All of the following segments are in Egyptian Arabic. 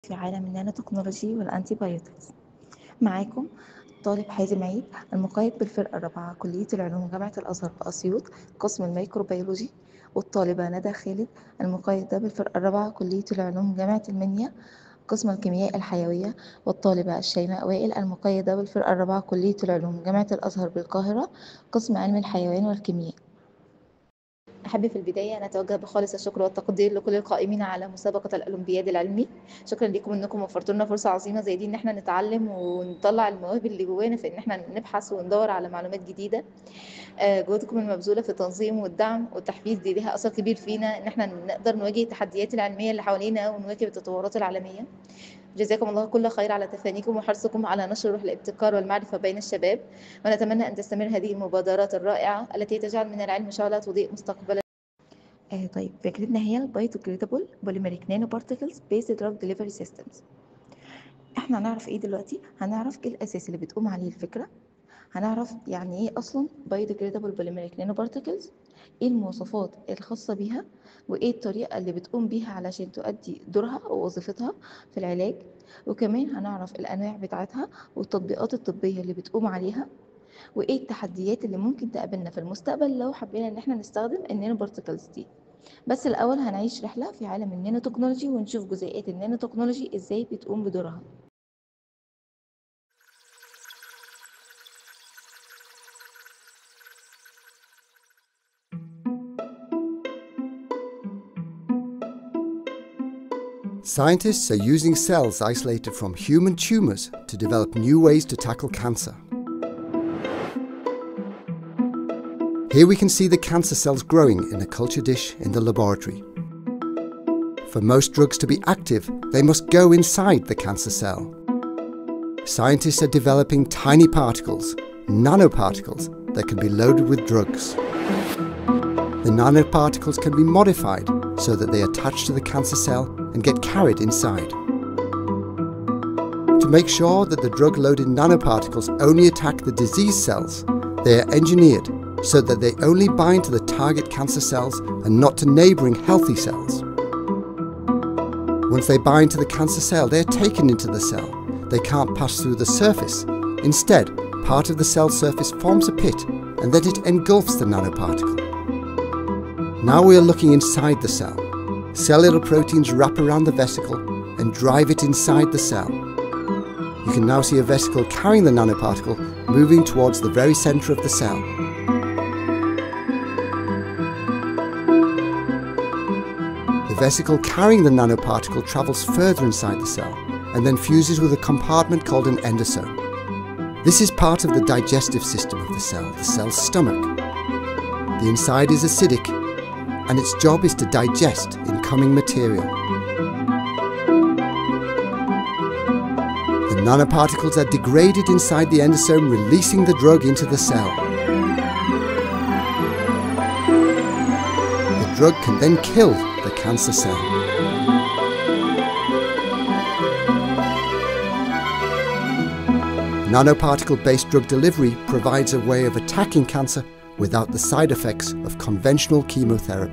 في عالم النانو تكنولوجي والأنتي بايوتكس معاكم طالب حازم عيد المقيد بالفرقة الرابعة كلية العلوم جامعة الأزهر بأسيوط قسم الميكروبيولوجي والطالبة ندى خالد المقيدة بالفرقة الرابعة كلية العلوم جامعة المنيا قسم الكيمياء الحيوية والطالبة الشيماء وائل المقيدة بالفرقة الرابعة كلية العلوم جامعة الأزهر بالقاهرة قسم علم الحيوان والكيمياء أحب في البداية أن أتوجه بخالص الشكر والتقدير لكل القائمين على مسابقة الأولمبياد العلمي شكرا لكم إنكم وفرتوا لنا فرصة عظيمة زي دي إن احنا نتعلم ونطلع المواهب اللي جوانا في إن احنا نبحث وندور على معلومات جديدة آه، جهودكم المبذولة في التنظيم والدعم والتحفيز دي ليها أثر كبير فينا إن احنا نقدر نواجه التحديات العلمية اللي حوالينا ونواكب التطورات العالمية جزاكم الله كل خير على تفانيكم وحرصكم على نشر روح الابتكار والمعرفة بين الشباب ونتمنى أن تستمر هذه المبادرات الرائعة التي تجعل من العلم شعلة تضيء مستقبلا آه طيب فكرتنا هي البايوديجريدابل بوليميريك نانو بارتكلز بيست دراج ديليفري سيستمز احنا هنعرف ايه دلوقتي هنعرف ايه الاساس اللي بتقوم عليه الفكره هنعرف يعني ايه اصلا بايوديجريدابل بوليميريك نانو بارتكلز ايه المواصفات الخاصه بيها وايه الطريقه اللي بتقوم بيها علشان تؤدي دورها او وظيفتها في العلاج وكمان هنعرف الانواع بتاعتها والتطبيقات الطبيه اللي بتقوم عليها وايه التحديات اللي ممكن تقابلنا في المستقبل لو حبينا ان احنا نستخدم النانو بارتكلز دي بس الاول هنعيش رحله في عالم النانو تكنولوجي ونشوف جزيئات النانو تكنولوجي ازاي بتقوم بدورها Scientists are using cells isolated from human tumours to develop new ways to tackle cancer. Here we can see the cancer cells growing in a culture dish in the laboratory. For most drugs to be active, they must go inside the cancer cell. Scientists are developing tiny particles, nanoparticles, that can be loaded with drugs. The nanoparticles can be modified so that they attach to the cancer cell and get carried inside. To make sure that the drug loaded nanoparticles only attack the disease cells, they are engineered so that they only bind to the target cancer cells and not to neighbouring healthy cells. Once they bind to the cancer cell, they are taken into the cell. They can't pass through the surface. Instead, part of the cell surface forms a pit and then it engulfs the nanoparticle. Now we are looking inside the cell. Cellular proteins wrap around the vesicle and drive it inside the cell. You can now see a vesicle carrying the nanoparticle moving towards the very centre of the cell. The vesicle carrying the nanoparticle travels further inside the cell and then fuses with a compartment called an endosome. This is part of the digestive system of the cell, the cell's stomach. The inside is acidic and its job is to digest incoming material. The nanoparticles are degraded inside the endosome, releasing the drug into the cell. The drug can then kill the cancer cell. Nanoparticle based drug delivery provides a way of attacking cancer without the side effects of conventional chemotherapy.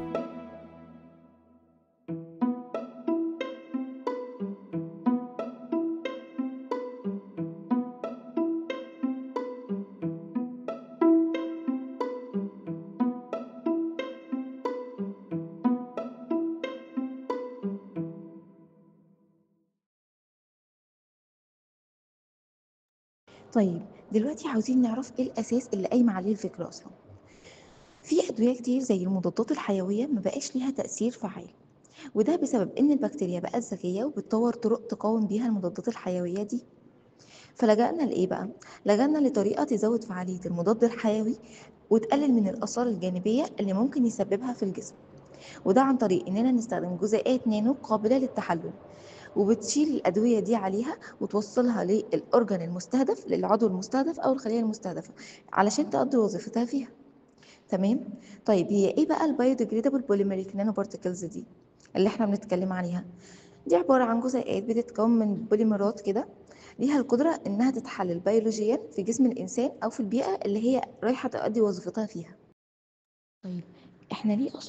طيب دلوقتي عاوزين نعرف ايه الاساس اللي قايمه عليه الفكره اصلا في ادويه كتير زي المضادات الحيويه ما بقاش ليها تاثير فعال وده بسبب ان البكتيريا بقت ذكيه وبتطور طرق تقاوم بيها المضادات الحيويه دي فلجأنا لايه بقى لجأنا لطريقه تزود فعاليه المضاد الحيوي وتقلل من الاثار الجانبيه اللي ممكن يسببها في الجسم وده عن طريق اننا نستخدم جزيئات نانو قابله للتحلل وبتشيل الأدوية دي عليها وتوصلها للأورجن المستهدف للعضو المستهدف أو الخلية المستهدفة علشان تقضي وظيفتها فيها تمام طيب هي ايه بقى البايوديجريدابل بوليميريك نانو بارتكلز دي اللي احنا بنتكلم عليها دي عبارة عن جزيئات بتتكون من بوليمرات كده ليها القدرة انها تتحلل بيولوجيا في جسم الانسان او في البيئة اللي هي رايحة تؤدي وظيفتها فيها طيب احنا ليه اصلا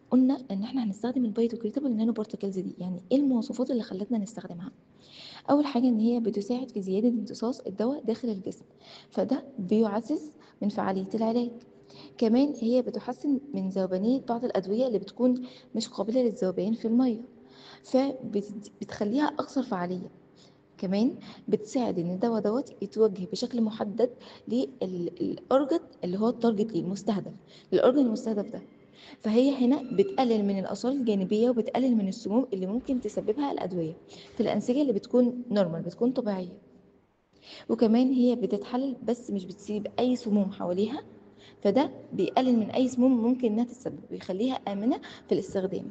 قلنا ان احنا هنستخدم البايوديجريدابل نانو بارتكلز دي يعني ايه المواصفات اللي خلتنا نستخدمها اول حاجه ان هي بتساعد في زياده امتصاص الدواء داخل الجسم فده بيعزز من فعاليه العلاج كمان هي بتحسن من ذوبانيه بعض الادويه اللي بتكون مش قابله للذوبان في الميه فبتخليها اكثر فعاليه كمان بتساعد ان الدواء دوت يتوجه بشكل محدد للارجت اللي هو التارجت ليه المستهدف للارجن المستهدف ده فهي هنا بتقلل من الاثار الجانبيه وبتقلل من السموم اللي ممكن تسببها الادويه في الانسجه اللي بتكون نورمال بتكون طبيعيه وكمان هي بتتحلل بس مش بتسيب اي سموم حواليها فده بيقلل من اي سموم ممكن انها تتسبب ويخليها امنه في الاستخدام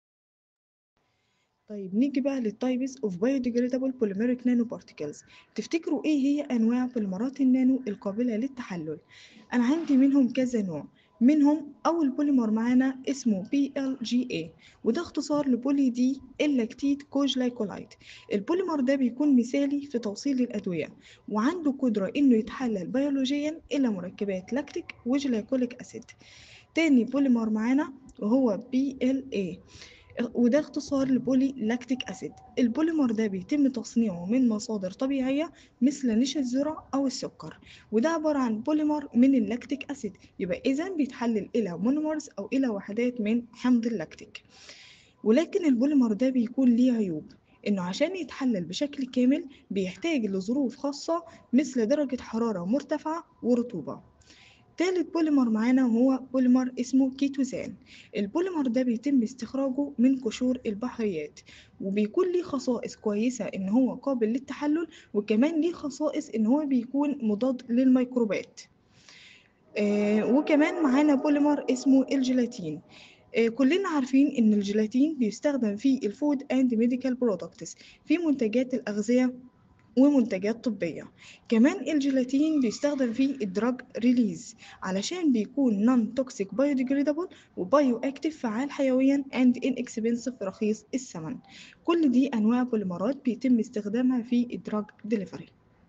طيب نيجي بقى للتايبس اوف biodegradable polymeric nanoparticles تفتكروا ايه هي انواع بوليمرات النانو القابله للتحلل انا عندي منهم كذا نوع منهم اول بوليمر معانا اسمه PLGA وده اختصار لبولي دي اللاكتيد كوجلايكولايد البوليمر ده بيكون مثالي في توصيل الادويه وعنده قدره انه يتحلل بيولوجيا الى مركبات لاكتيك وجلايكوليك اسيد تاني بوليمر معانا وهو PLA وده اختصار لبولي لاكتيك أسيد البوليمر ده بيتم تصنيعه من مصادر طبيعية مثل نشا الذرة أو السكر وده عبارة عن بوليمر من اللاكتيك أسيد يبقى إذا بيتحلل إلى مونومرز أو إلى وحدات من حمض اللاكتيك ولكن البوليمر ده بيكون ليه عيوب إنه عشان يتحلل بشكل كامل بيحتاج لظروف خاصة مثل درجة حرارة مرتفعة ورطوبة تالت بوليمر معانا وهو بوليمر اسمه كيتوزان البوليمر ده بيتم استخراجه من قشور البحريات وبيكون ليه خصائص كويسة إن هو قابل للتحلل وكمان ليه خصائص إن هو بيكون مضاد للميكروبات آه وكمان معانا بوليمر اسمه الجيلاتين آه كلنا عارفين ان الجيلاتين بيستخدم في الفود اند ميديكال برودكتس في منتجات الاغذيه ومنتجات طبية كمان الجيلاتين بيستخدم في الدراج ريليز علشان بيكون نون توكسيك بايوديجريدابل وبايو اكتيف فعال حيويا اند ان اكسبنسيف رخيص الثمن كل دي انواع بوليمرات بيتم استخدامها في الدراج ديليفري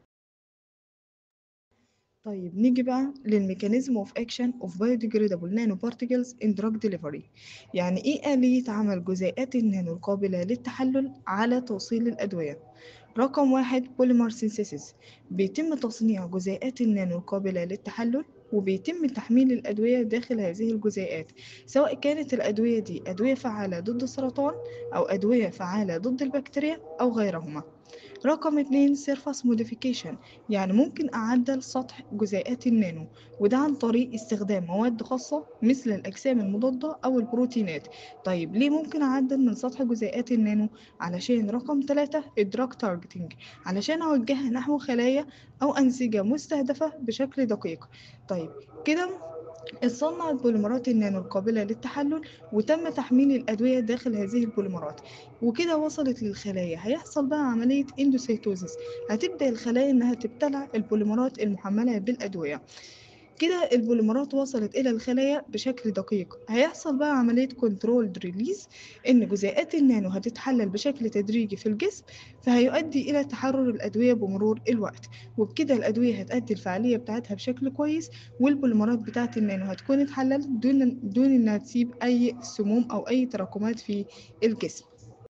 طيب نيجي بقى للميكانيزم اوف اكشن اوف biodegradable nanoparticles in drug delivery يعني ايه آلية عمل جزيئات النانو القابلة للتحلل على توصيل الأدوية رقم واحد بوليمر سينثيسيس بيتم تصنيع جزيئات النانو القابلة للتحلل وبيتم تحميل الأدوية داخل هذه الجزيئات سواء كانت الأدوية دي أدوية فعالة ضد السرطان أو أدوية فعالة ضد البكتيريا أو غيرهما رقم اتنين سيرفاس موديفيكيشن يعني ممكن أعدل سطح جزيئات النانو وده عن طريق استخدام مواد خاصة مثل الأجسام المضادة أو البروتينات طيب ليه ممكن أعدل من سطح جزيئات النانو علشان رقم ثلاثة الدراج تارجتنج علشان أوجهها نحو خلايا أو أنسجة مستهدفة بشكل دقيق طيب كده اتصنعت بوليمرات النانو القابلة للتحلل وتم تحميل الأدوية داخل هذه البوليمرات وكده وصلت للخلايا هيحصل بقى عملية اندوسيتوزيس هتبدأ الخلايا إنها تبتلع البوليمرات المحملة بالأدوية كده البوليمرات وصلت إلى الخلايا بشكل دقيق هيحصل بقى عملية كنترول ريليز إن جزيئات النانو هتتحلل بشكل تدريجي في الجسم فهيؤدي إلى تحرر الأدوية بمرور الوقت وبكده الأدوية هتأدي الفعالية بتاعتها بشكل كويس والبوليمرات بتاعت النانو هتكون اتحللت دون دون إنها تسيب أي سموم أو أي تراكمات في الجسم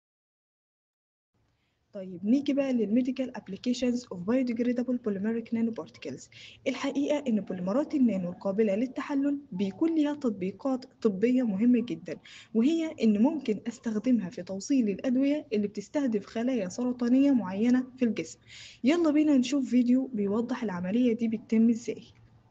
طيب نيجي بقى للميديكال ابلكيشنز اوف biodegradable polymeric nanoparticles الحقيقه ان بوليمرات النانو القابله للتحلل بيكون ليها تطبيقات طبيه مهمه جدا وهي ان ممكن استخدمها في توصيل الادويه اللي بتستهدف خلايا سرطانيه معينه في الجسم يلا بينا نشوف فيديو بيوضح العمليه دي بتتم ازاي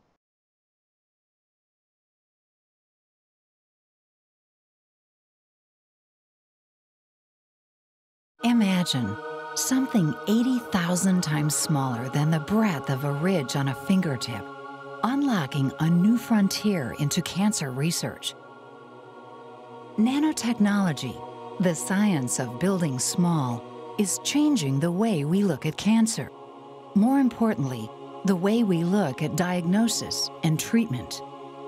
Imagine something 80,000 times smaller than the breadth of a ridge on a fingertip, unlocking a new frontier into cancer research. Nanotechnology, the science of building small, is changing the way we look at cancer. More importantly, the way we look at diagnosis and treatment.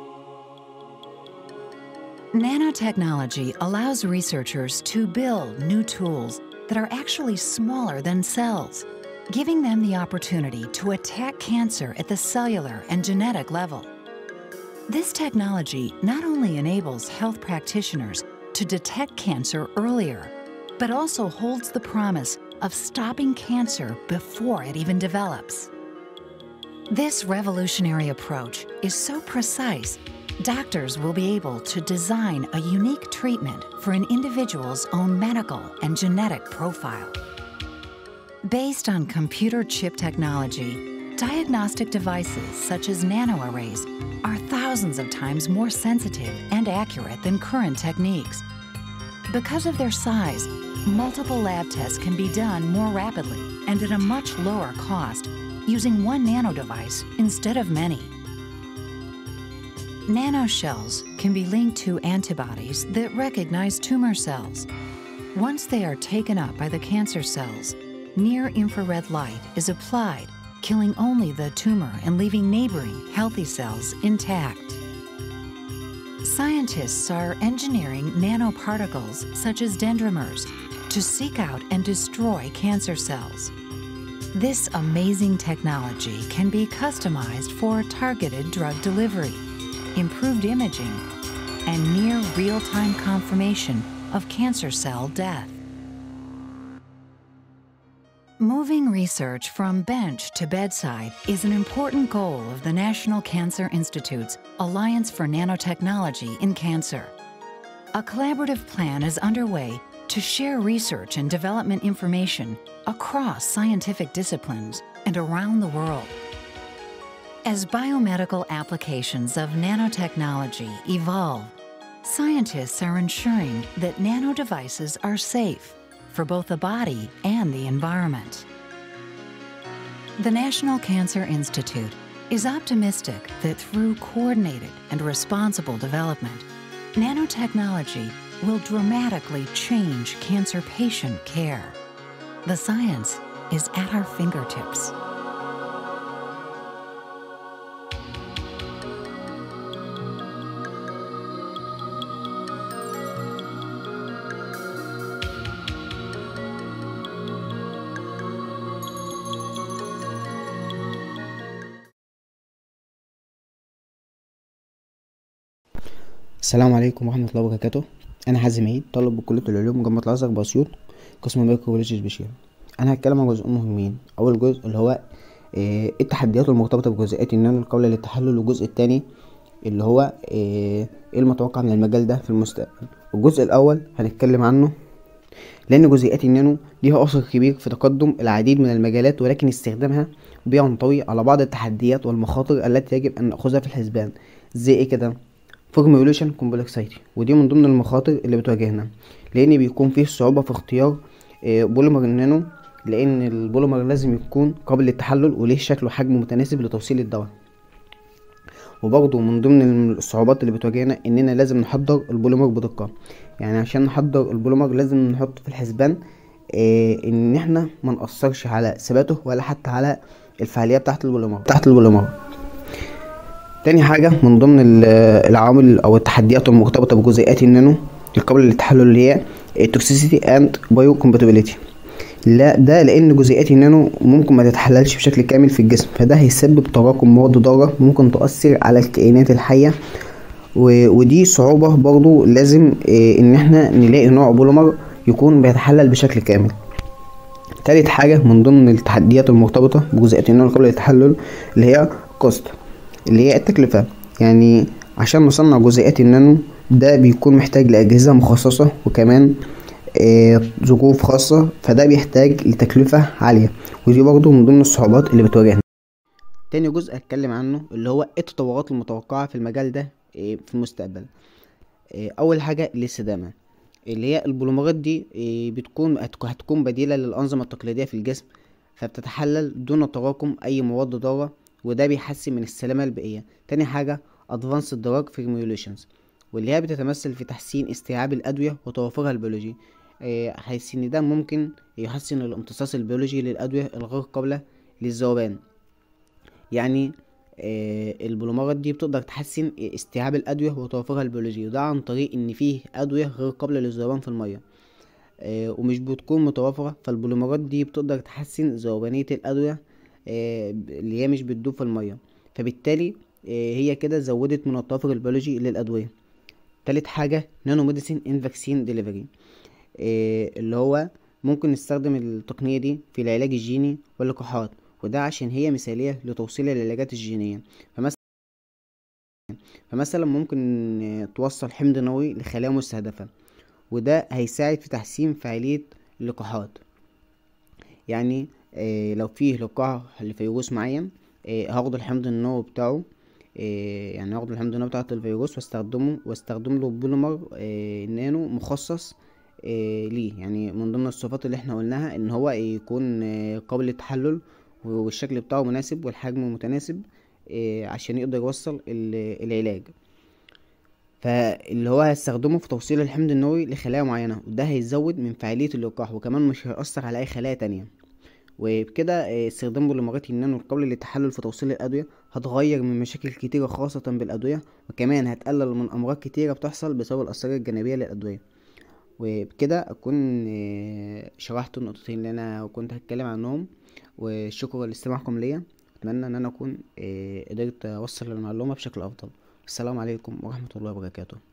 Nanotechnology allows researchers to build new tools that are actually smaller than cells, giving them the opportunity to attack cancer at the cellular and genetic level. This technology not only enables health practitioners to detect cancer earlier, but also holds the promise of stopping cancer before it even develops. This revolutionary approach is so precise, doctors will be able to design a unique treatment for an individual's own medical and genetic profile. Based on computer chip technology, diagnostic devices such as nanoarrays are thousands of times more sensitive and accurate than current techniques. Because of their size, multiple lab tests can be done more rapidly and at a much lower cost using one nano device instead of many. Nanoshells can be linked to antibodies that recognize tumor cells. Once they are taken up by the cancer cells, near infrared light is applied, killing only the tumor and leaving neighboring healthy cells intact. Scientists are engineering nanoparticles such as dendrimers to seek out and destroy cancer cells. This amazing technology can be customized for targeted drug delivery, improved imaging, and near real time confirmation of cancer cell death. Moving research from bench to bedside is an important goal of the National Cancer Institute's Alliance for Nanotechnology in Cancer. A collaborative plan is underway to share research and development information across scientific disciplines and around the world. As biomedical applications of nanotechnology evolve, scientists are ensuring that nano devices are safe for both the body and the environment. The National Cancer Institute is optimistic that through coordinated and responsible development, nanotechnology will dramatically change cancer patient care. The science is at our fingertips. السلام عليكم ورحمة الله وبركاته أنا حازم عيد طالب بكلية العلوم جامعة الأزهر بأسيوط قسم الميكروبيولوجي سبيشال أنا هتكلم عن جزئين مهمين أول جزء اللي هو إيه التحديات المرتبطة بجزيئات النانو القابلة للتحلل والجزء التاني اللي هو إيه إيه المتوقع من المجال ده في المستقبل الجزء الأول هنتكلم عنه لأن جزيئات النانو ليها أثر كبير في تقدم العديد من المجالات ولكن استخدامها بينطوي على بعض التحديات والمخاطر التي يجب أن نأخذها في الحسبان زي إيه كده فورميوليشن كومبلكسيتي ودي من ضمن المخاطر اللي بتواجهنا لان بيكون فيه صعوبة في اختيار آه، بوليمر النانو لان البوليمر لازم يكون قابل للتحلل وليه شكل وحجم متناسب لتوصيل الدواء وبرضه من ضمن الصعوبات اللي بتواجهنا اننا لازم نحضر البوليمر بدقة يعني عشان نحضر البوليمر لازم نحط في الحسبان آه، ان احنا ما نأثرش على ثباته ولا حتى على الفعالية بتاعة البوليمر بتاعة البوليمر تاني حاجة من ضمن ال- العوامل أو التحديات المرتبطة بجزيئات النانو القابلة للتحلل اللي هي التوكسيسيتي اند بايو كومباتيبيليتي لا ده لأن جزيئات النانو ممكن ما تتحللش بشكل كامل في الجسم فده هيسبب تراكم مواد ضارة ممكن تؤثر على الكائنات الحية و- ودي صعوبة برضو لازم آه، إن احنا نلاقي نوع بوليمر يكون بيتحلل بشكل كامل تالت حاجة من ضمن التحديات المرتبطة بجزيئات النانو قبل التحلل اللي هي كوست اللي هي التكلفة يعني عشان نصنع جزيئات النانو ده بيكون محتاج لأجهزة مخصصة وكمان آه، ظروف خاصة فده بيحتاج لتكلفة عالية ودي برضه من ضمن الصعوبات اللي بتواجهنا تاني جزء هتكلم عنه اللي هو التطورات المتوقعة في المجال ده آه، في المستقبل آه، أول حاجة الاستدامة اللي هي البوليمرات دي آه، بتكون هتك- هتكون بديلة للأنظمة التقليدية في الجسم فبتتحلل دون تراكم أي مواد ضارة وده بيحسن من السلامة البيئية تاني حاجة Advanced Drug Formulations واللي هي بتتمثل في تحسين استيعاب الأدوية وتوافرها البيولوجي آه، حيث إن ده ممكن يحسن الامتصاص البيولوجي للأدوية الغير قابلة للذوبان يعني آه، البوليمرات دي بتقدر تحسن استيعاب الأدوية وتوافرها البيولوجي وده عن طريق إن فيه أدوية غير قابلة للذوبان في المية آه، ومش بتكون متوافرة فالبوليمرات دي بتقدر تحسن ذوبانية الأدوية آه، اللي هي مش بتدوب في المية فبالتالي آه، هي كده زودت من التوافق البيولوجي للأدوية تالت حاجة نانو ميديسين ان فاكسين ديليفري اللي هو ممكن نستخدم التقنية دي في العلاج الجيني واللقاحات وده عشان هي مثالية لتوصيل العلاجات الجينية فمثلا فمثلا ممكن آه، توصل حمض نووي لخلايا مستهدفة وده هيساعد في تحسين فعالية اللقاحات يعني آه، لو فيه لقاح لفيروس معين آه، هاخد الحمض النووي بتاعه آه، يعني هاخد الحمض النووي بتاعة الفيروس واستخدمه واستخدم له بوليمر آه، نانو مخصص آه، ليه يعني من ضمن الصفات اللي احنا قلناها ان هو يكون آه، قابل للتحلل والشكل بتاعه مناسب والحجم متناسب آه، عشان يقدر يوصل ال- العلاج فاللي هو هيستخدمه في توصيل الحمض النووي لخلايا معينة وده هيزود من فعالية اللقاح وكمان مش هيأثر على أي خلايا تانية وبكده آه، استخدام بوليمرات النانو القابلة للتحلل في توصيل الأدوية هتغير من مشاكل كتيرة خاصة بالأدوية وكمان هتقلل من أمراض كتيرة بتحصل بسبب الآثار الجانبية للأدوية وبكده أكون آه، شرحت النقطتين اللي أنا كنت هتكلم عنهم وشكرا لاستماعكم ليا أتمنى إن أنا أكون آه، قدرت أوصل المعلومة بشكل أفضل السلام عليكم ورحمة الله وبركاته